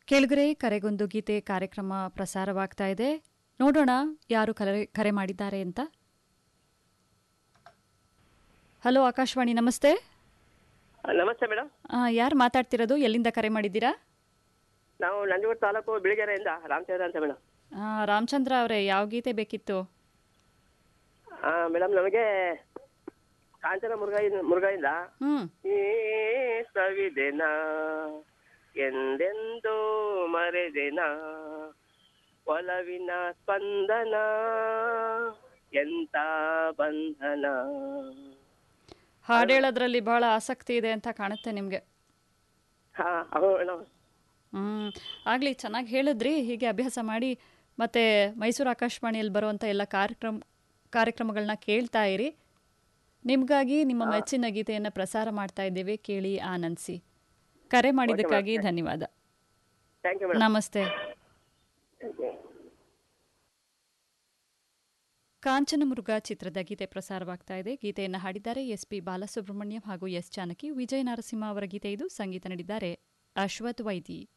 ಕೆಳಗರೆ ಕರೆಗೊಂದು ಗೀತೆ ಕಾರ್ಯಕ್ರಮ ಪ್ರಸಾರವಾಗ್ತಾ ಇದೆ ನೋಡೋಣ ಯಾರು ಕರೆ ಕರೆ ಮಾಡಿದ್ದಾರೆ ಅಂತ ಹಲೋ ಆಕಾಶವಾಣಿ ನಮಸ್ತೆ ನಮಸ್ತೆ ಮೇಡಮ್ ಯಾರು ಮಾತಾಡ್ತಿರೋದು ಎಲ್ಲಿಂದ ಕರೆ ಮಾಡಿದ್ದೀರಾ ನಾವು ನಂಜನಗೂಡು ತಾಲೂಕು ಬಿಳಿಗೆರೆಯಿಂದ ರಾಮಚಂದ್ರ ಅಂತ ಮೇಡಮ್ ಆ, ರಾಮಚಂದ್ರ ಅವರೇ ಯಾವ ಗೀತೆ ಬೇಕಿತ್ತು ಮೇಡಮ್ ನಮಗೆ ಕಾಂಚನ ಮುರುಘಾಯಿಂದ ಮುರುಘಾಯಿಂದ ಹ್ಮ್ ಈ ಸವಿದೆನ ಎಂದೆಂದೂ ಮರೆದೆನ ಒಲವಿನ ಸ್ಪಂದನ ಎಂತ ಬಂಧನ ಹಾಡು ಹೇಳೋದ್ರಲ್ಲಿ ಬಹಳ ಆಸಕ್ತಿ ಇದೆ ಅಂತ ಕಾಣುತ್ತೆ ನಿಮಗೆ ಹಾ ಹೌದು ಮೇಡಮ್ ಹ್ಮ್ ಆಗ್ಲಿ ಚೆನ್ನಾಗಿ ಹೇಳಿದ್ರಿ ಹೀಗೆ ಅಭ್ಯಾಸ ಮಾಡಿ ಮತ್ತೆ ಮೈಸೂರು ಆಕಾಶವಾಣಿಯಲ್ಲಿ ಬರುವಂಥ ಎಲ್ಲ ಕಾರ್ಯಕ್ರಮ ಕಾರ್ಯಕ್ರಮಗಳನ್ನ ಕೇಳ್ತಾ ಇರಿ ನಿಮಗಾಗಿ ನಿಮ್ಮ ಮೆಚ್ಚಿನ ಗೀತೆಯನ್ನು ಪ್ರಸಾರ ಮಾಡ್ತಾ ಇದ್ದೇವೆ ಕೇಳಿ ಆನಂದಿಸಿ ಕರೆ ಮಾಡಿದ್ದಕ್ಕಾಗಿ ಧನ್ಯವಾದ ಥ್ಯಾಂಕ್ ಯು ಮೇಡಮ್ ನಮಸ್ತೆ ಕಾಂಚನಮೃಗ ಚಿತ್ರದ ಗೀತೆ ಪ್ರಸಾರವಾಗ್ತಾ ಇದೆ ಗೀತೆಯನ್ನು ಹಾಡಿದ್ದಾರೆ ಎಸ್ ಪಿ ಬಾಲಸುಬ್ರಹ್ಮಣ್ಯಂ ಹಾಗೂ ಎಸ್ ಜಾನಕಿ ವಿಜಯ ನರಸಿಂಹ ಅವರ ಗೀತೆ ಇದು ಸಂಗೀತ ನೀಡಿದ್ದಾರೆ ಅಶ್ವಥ್ ವೈದಿ